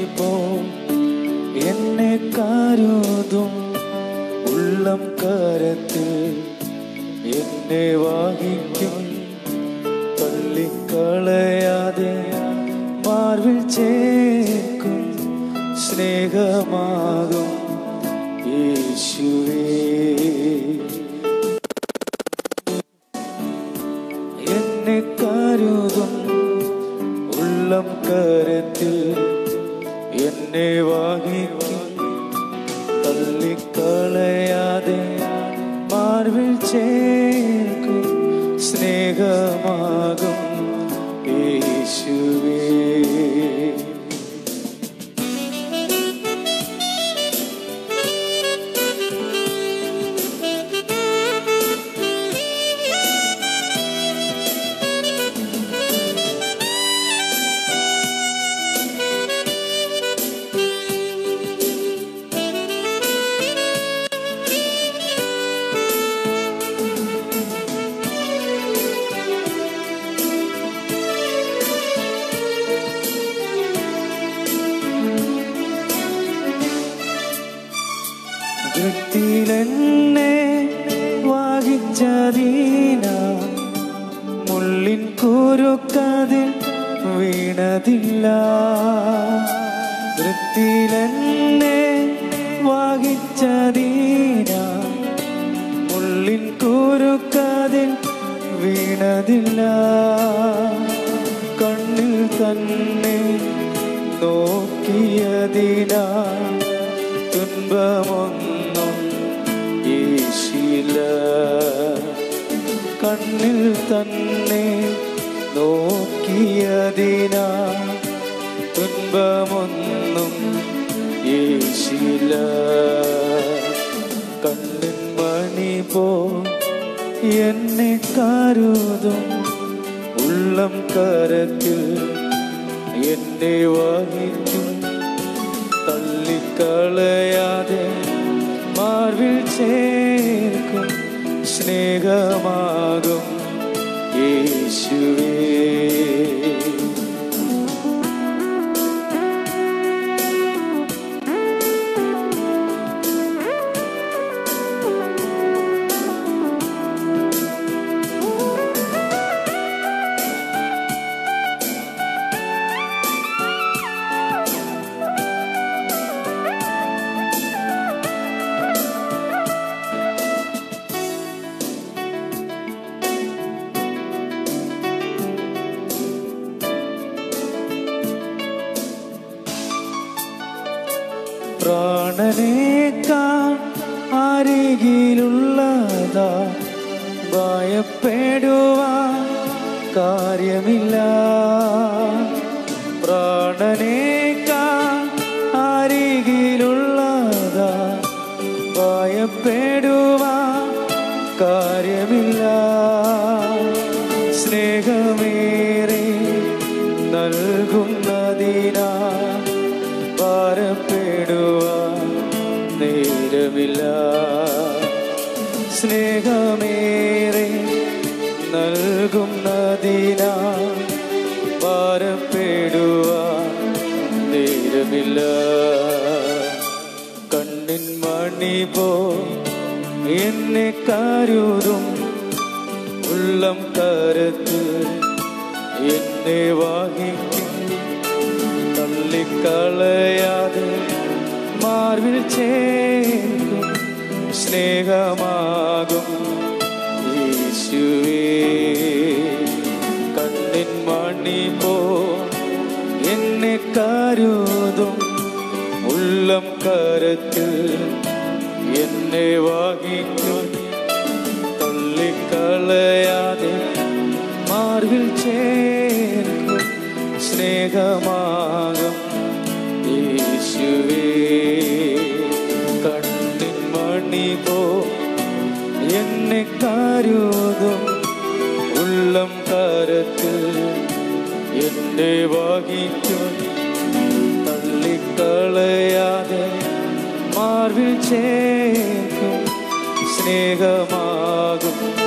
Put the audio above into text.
പോ എന്നെ കരുതും ഉള്ളം കരത്തിൽ എന്നെ വാഹിക്കും തള്ളിക്കളയാതെ മാർവിൽ ചേർക്കും സ്നേഹമാകും യേശുവേ എന്നെ കരുതും ഉള്ളം കരത്തിൽ എന്നെ വാഹിക്കും തള്ളിക്കളയാതെ മാർവിൽ ചേർക്കും സ്നേഹമാകും യേശുവേ വൃത്തിയിലെന്നെ വാഹിച്ചതീന മുള്ളിൻ കുരുക്കതിൽ വീണതില്ല വൃത്തിയിലെന്നെ വാഹിച്ചതീന മുള്ളിൻ കുരുക്കതിൽ വീണതില്ല കണ്ണിൽ തന്നെ നോക്കിയതിനാ തുன்பമൊന്നും ഈശില കണ്ണിൽ തന്നെ നോക്കിയതിനാ തുன்பമൊന്നും യേശില കണ്ണിൻ മണി പോ എന്നെ കരുതും ഉള്ളം കരത്തിൽ എന്നെ വഹിക്കും തള്ളിക്കളയാതെ മാർവിൽ ചേർക്കും സ്നേഹമാകും യേശുവേ പ്രാണനേക്കാൾ അരികിലുള്ളതാ ഭയപ്പെടുവാൻ കാര്യമില്ല പ്രാണനേക്കാൾ അരികിലുള്ളതാ ഭയപ്പെടുവാൻ കാര്യമില്ല സ്നേഹമേറെ നൽകുന്നതിനാ ഭാരപ്പെടുവാൻ നേരമില്ല സ്നേഹമേറെ നൽകുന്നതിനാ ഭാരപ്പെടുവാൻ നേരമില്ല കണ്ണിൻ മണി പോ എന്നെ കരുതും ഉള്ളം കരത്ത് എന്നെ വാഹിക്കും തള്ളിക്കളയാതെ മാർവിൽ ചേർക്കും സ്നേഹമാകും യേശുവേ കണ്ണിൻ മണി പോ എന്നെ കരുതും ഉള്ളം കരത്തിൽ എന്നെ വാഹിക്കും തള്ളിക്കളയാതെ മാർവിൽ ചേർക്കും സ്നേഹമാകും യേശുവേ കണ്ണിൻ മണി പോ എന്നെ കരുതും ഉള്ളം കരത്തിൽ എന്നെ വഹിക്കും തള്ളിക്കളയാതെ മാർവിൽ ചേർക്കും സ്നേഹമാകും